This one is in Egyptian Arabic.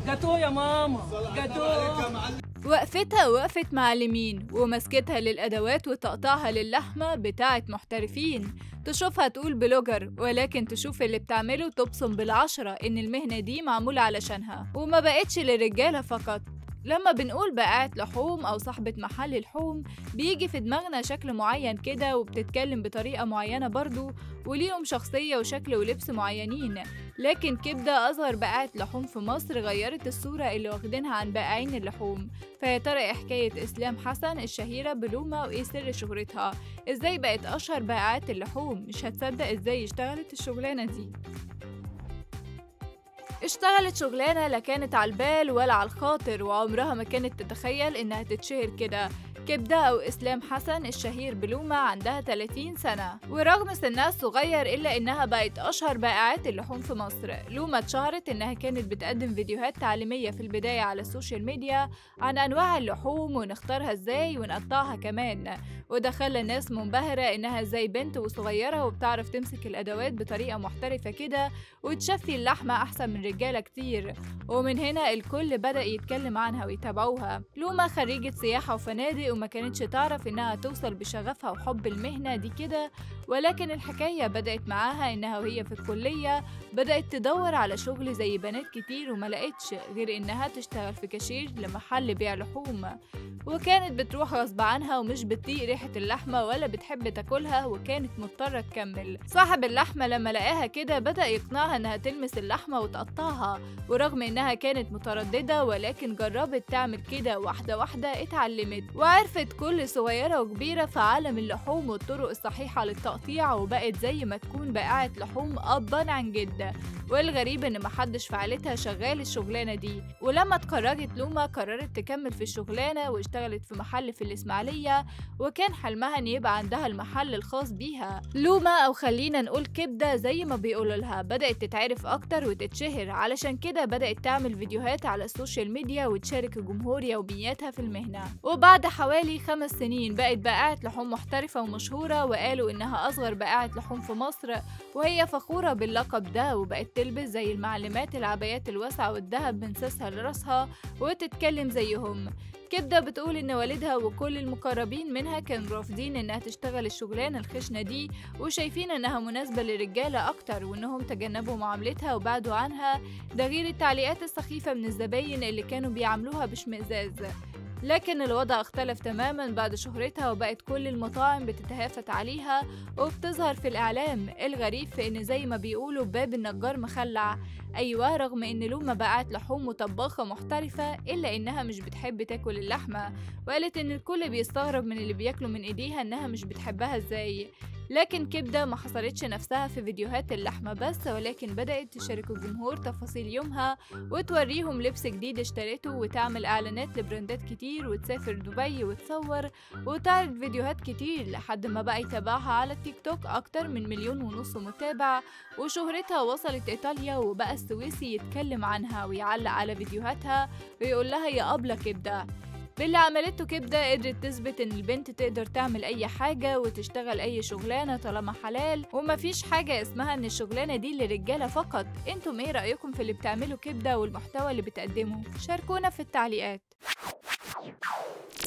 جاتو يا ماما جاتو وقفتها وقفة معلمين ومسكتها للأدوات وتقطيعها للحمة بتاعة محترفين تشوفها تقول بلوجر ولكن تشوف اللي بتعمله تبصم بالعشرة إن المهنة دي معمولة علشانها وما بقتش للرجالة فقط لما بنقول بقاعة لحوم أو صاحبة محل لحوم بيجي في دماغنا شكل معين كده وبتتكلم بطريقة معينة برضو وليهم شخصية وشكل ولبس معينين لكن كبدة أصغر بقاعة لحوم في مصر غيرت الصورة اللي واخدينها عن بائعين اللحوم فيا ترى إيه حكاية إسلام حسن الشهيرة بلومة وإيه سر شهرتها إزاي بقت أشهر بائعات اللحوم مش هتصدق إزاي اشتغلت الشغلانة دي اشتغلت شغلانة لا كانت على البال ولا على الخاطر وعمرها ما كانت تتخيل إنها تتشهر كده كبدة أو إسلام حسن الشهير بلومة عندها 30 سنة ورغم سنها الصغير إلا إنها بقت أشهر بائعات اللحوم في مصر لومة اتشهرت إنها كانت بتقدم فيديوهات تعليمية في البداية على السوشيال ميديا عن أنواع اللحوم ونختارها إزاي ونقطعها كمان وده خلى الناس منبهرة إنها زي بنت وصغيرة وبتعرف تمسك الأدوات بطريقة محترفة كده وتشفي اللحمة أحسن من رجالة كتير ومن هنا الكل بدأ يتكلم عنها ويتابعوها لومة خريجة سياحة وفنادق وما كانتش تعرف إنها توصل بشغفها وحب المهنة دي كده ولكن الحكاية بدأت معاها إنها وهي في الكلية بدأت تدور على شغل زي بنات كتير وما لقتش غير إنها تشتغل في كاشير لمحل بيع لحوم وكانت بتروح غصب عنها ومش بتطيق ريحة اللحمة ولا بتحب تاكلها وكانت مضطرة تكمل صاحب اللحمة لما لقاها كده بدأ يقنعها إنها تلمس اللحمة وتقطعها ورغم إنها كانت مترددة ولكن جربت تعمل كده واحدة واحدة اتعلمت وعرفت كل صغيرة وكبيرة في عالم اللحوم والطرق الصحيحة للتقطيع وبقت زي ما تكون بائعة لحوم أبا عن جد والغريب إن محدش في عيلتها شغال الشغلانة دي ولما اتخرجت لومة قررت تكمل في الشغلانة واشتغلت في محل في الإسماعيلية وكان حلمها إن يبقى عندها المحل الخاص بيها لومة أو خلينا نقول كبدة زي ما بيقولوا لها بدأت تتعرف أكتر وتتشهر علشان كده بدأت تعمل فيديوهات على السوشيال ميديا وتشارك الجمهور يومياتها في المهنة وبعد حوالي خمس سنين بقت بائعة لحوم محترفة ومشهورة وقالوا إنها أصغر بائعة لحوم في مصر وهي فخورة باللقب ده وبقت تلبس زي المعلمات العبايات الواسعة والذهب من ساسها لراسها وتتكلم زيهم كبدة بتقول إن والدها وكل المقربين منها كانوا رافضين إنها تشتغل الشغلانة الخشنة دي وشايفين إنها مناسبة للرجالة أكتر وإنهم تجنبوا معاملتها وبعدوا عنها ده غير التعليقات السخيفة من الزباين اللي كانوا بيعاملوها باشمئزاز لكن الوضع اختلف تماما بعد شهرتها وبقت كل المطاعم بتتهافت عليها وبتظهر في الإعلام الغريب في إن زي ما بيقولوا باب النجار مخلع أيوة رغم إن لومة بقت لحوم وطباخة محترفة إلا إنها مش بتحب تاكل اللحمة وقالت إن الكل بيستغرب من اللي بياكلوا من إيديها إنها مش بتحبها إزاي لكن كبدة ما حصرتش نفسها في فيديوهات اللحمة بس ولكن بدأت تشارك الجمهور تفاصيل يومها وتوريهم لبس جديد اشترته وتعمل إعلانات لبراندات كتير وتسافر دبي وتصور وتعرض فيديوهات كتير لحد ما بقى يتابعها على التيك توك أكتر من مليون ونص متابع وشهرتها وصلت إيطاليا وبقى السويسي يتكلم عنها ويعلق على فيديوهاتها ويقول لها يا أبلة كبدة باللي عملته كبدة قدرت تثبت إن البنت تقدر تعمل أي حاجة وتشتغل أي شغلانة طالما حلال ومفيش حاجة اسمها إن الشغلانة دي للرجالة فقط انتم ايه رأيكم في اللي بتعمله كبدة والمحتوى اللي بتقدمه شاركونا في التعليقات